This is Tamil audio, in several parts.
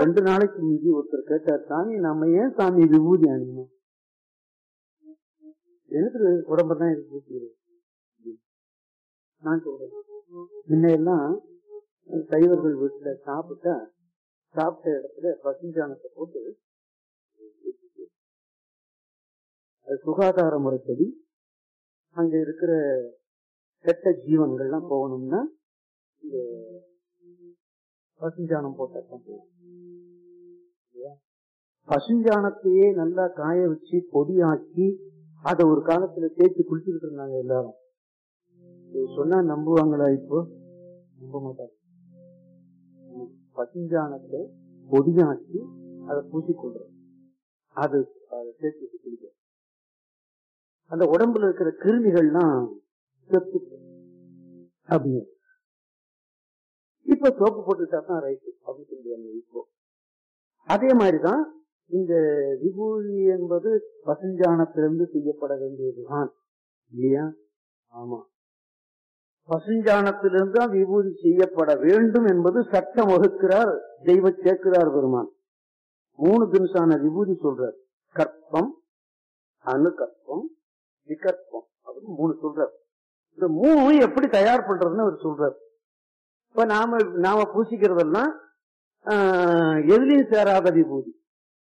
ரெண்டு நாளைக்கு முந்தி ஒருத்தர் கேட்டார் சாமி நம்ம ஏன் சாமி விபூதி அணியணும் எனக்கு உடம்புதான் இருக்கு பூசிக்கிறது நான் சொல்றேன் முன்ன எல்லாம் சைவர்கள் வீட்டுல சாப்பிட்டா சாப்பிட்ட இடத்துல பசுஞ்சாணத்தை போட்டு அது சுகாதார முறைப்படி அங்க இருக்கிற கெட்ட ஜீவன்கள்லாம் போகணும்னா இந்த பசுஞ்சாணம் போட்டா போகும் இல்லையா? பசுஞ்சாணத்தையே நல்லா காய வச்சு பொடியாக்கி அதை ஒரு காலத்துல தேய்ச்சி குளிச்சுக்கிட்டு இருந்தாங்க எல்லாரும் இது சொன்னா நம்புவாங்களா இப்போ நம்ப மாட்டாங்க ம். பசுஞ்சாணத்தை பொடியாக்கி அதை பூசிக்கொள்றோம் அது அதை தேய்ச்சி குளிக்க அந்த உடம்புல இருக்கிற கிருமிகள்லாம் செத்து போகும். அப்படின்னு இப்ப சோப்பு போட்டுட்டா தான் ரைட்டு அப்படின்னு சொல்லுவாங்க இப்போ அதே மாதிரிதான் இந்த விபூதி என்பது பசுஞ்சாணத்திலிருந்து செய்யப்பட வேண்டியதுதான் இல்லையா ஆமா பசுஞ்சாணத்திலிருந்து தான் விபூதி செய்யப்பட வேண்டும் என்பது சட்டம் வகுக்கிறார் தெய்வ சேர்க்கிறார் பெருமான் மூணு தினசான விபூதி சொல்றார் கற்பம் அணுகற்பம் விகற்பம் அப்படின்னு மூணு சொல்றார் இந்த மூணு எப்படி தயார் பண்றதுன்னு அவர் சொல்றார் இப்ப நாம நாம பூசிக்கிறதெல்லாம் ஆஹ், எதுலயும் சேராத விபூதி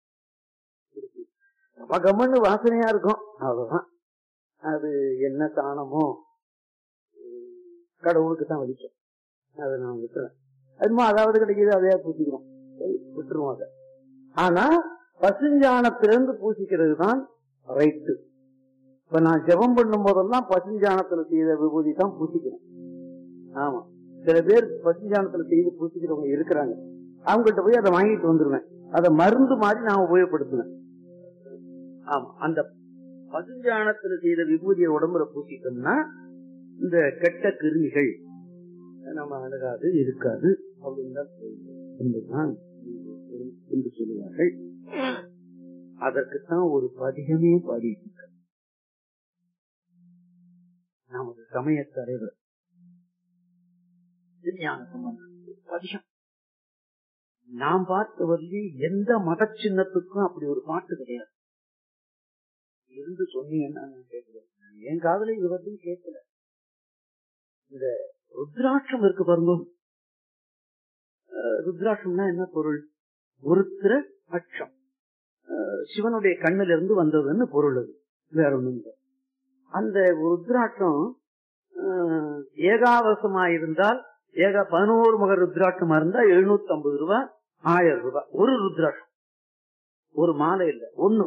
கம்மன்னு வாசனையா இருக்கும் அவ்வளவுதான் அது என்ன தானமோ கடவுளுக்கு தான் வலிக்கும் அதை நான் விட்டுறேன் அதுமா அதாவது கிடைக்குது அதையா பூசிக்கிறோம் சரி, விட்டுருவோம் அதை ஆனா பசுஞ்சாணத்திலிருந்து பூசிக்கிறது தான் ரைட்டு இப்ப நான் ஜெபம் பண்ணும் போதெல்லாம் பசுஞ்சாணத்துல செய்த விபூதி தான் பூசிக்கிறேன் ஆமா சில பேர் பசுஞ்சாணத்துல செய்து பூசிக்கிறவங்க இருக்கிறாங்க அவங்கள்ட்ட போய் அதை வாங்கிட்டு வந்துருவேன் அதை மருந்து மாதிரி நான் உபயோகப்படுத்துவேன் ஆமா அந்த பசுஞ்சாணத்துல செய்த விபூதியை உடம்புல பூசிட்டோம்னா இந்த கெட்ட கிருமிகள் நம்ம அணுகாது இருக்காது அப்படின்னு தான் சொல்லுவோம். என்பதுதான் என்று சொல்லுவார்கள் அதற்குத்தான் ஒரு பதிகமே பாடிட்டு நமது சமய தலைவர் திருஞான சம்பந்தர். பதிகம் நாம் பார்த்த வரையும் எந்த மத சின்னத்துக்கும் அப்படி ஒரு பாட்டு கிடையாது இருந்து சொன்னீங்கன்னா நான் கேட்கிறேன் என் காதல இது வரையும் கேட்கல இந்த ருத்ராட்சம் இருக்கு பாருங்க அஹ் ருத்ராட்சம்னா என்ன பொருள் ஒருத்தர பட்சம் அஹ் சிவனுடைய கண்ணில இருந்து வந்ததுன்னு பொருள் அது வேற ஒண்ணும் இல்லை அந்த ருத்ராட்சம் அஹ், ஏகாவசமா இருந்தால் ஏகா பதினோரு மக ருத்ராட்சமா இருந்தா எழுநூத்தி ஐம்பது ரூபாய் ஆயிரம் ரூபாய் ஒரு ருத்ராட்சம் ஒரு மாலை இல்ல ஒண்ணு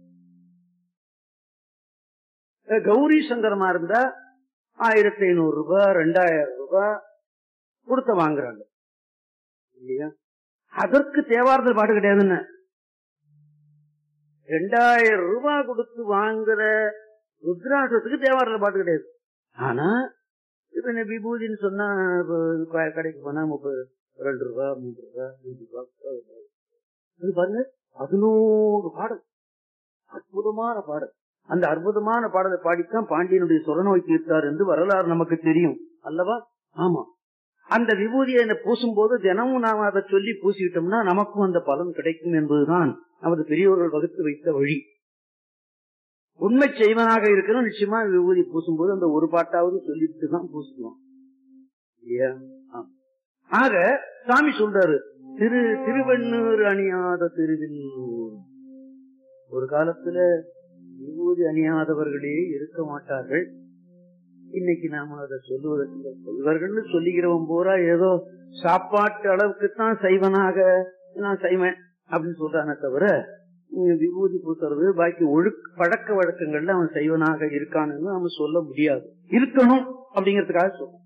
அஹ், கௌரி சங்கரமா இருந்தா ஆயிரத்தி ஐநூறு ரூபாய் ரெண்டாயிரம் ரூபாய் கொடுத்த வாங்குறாங்க இல்லையா அதற்கு தேவாரத்தில் பாட்டு கிடையாதுன்னு ரெண்டாயிரம் ரூபாய் கொடுத்து வாங்குற ருத்ராட்சத்துக்கு தேவாரத்தில் பாட்டு கிடையாது ஆனா இப்ப இந்த விபூதின்னு சொன்னா இப்ப க- கடைக்கு போனா முப்பது ரெண்டு ரூபா மூன்று ரூபா அஞ்சு ரூபா பத்து ரூபா. இது பாருங்க பதினோரு பாடல் அற்புதமான பாடல் அந்த அற்புதமான பாடலை பாடித்தான் பாண்டியனுடைய சொரநோய் தீர்த்தார் என்று வரலாறு நமக்கு தெரியும் அல்லவா ஆமா அந்த விபூதியை இந்த பூசும் போது தினமும் நாம் அதை சொல்லி பூசிவிட்டோம்னா நமக்கும் அந்த பலன் கிடைக்கும் என்பதுதான் நமது பெரியோர்கள் வகுத்து வைத்த வழி உண்மை செய்வனாக இருக்கிறோம் நிச்சயமா விபூதி பூசும்போது அந்த ஒரு பாட்டாவது சொல்லிட்டு தான் பூசுவோம் இல்லையா? ஆம். ஆக சாமி சொல்றாரு திரு திருவெண்ணூர் அணியாத திருவில்லூர் ஒரு காலத்துல விபூதி அணியாதவர்களே இருக்க மாட்டார்கள் இன்னைக்கு நாம அதை சொல்லுவதற்கு இல்லை. சொல்வர்கள்னு சொல்லிக்கிறவன் பூரா ஏதோ சாப்பாட்டு அளவுக்கு தான் சைவனாக நான் சைவன் அப்படின்னு சொல்றானே தவிர இங்க விபூதி பூசுறது பாக்கி ஒழுக்க பழக்க வழக்கங்கள்ல அவன் சைவனாக இருக்கான்னு நாம சொல்ல முடியாது இருக்கணும் அப்படிங்கறதுக்காக சொல்றோம்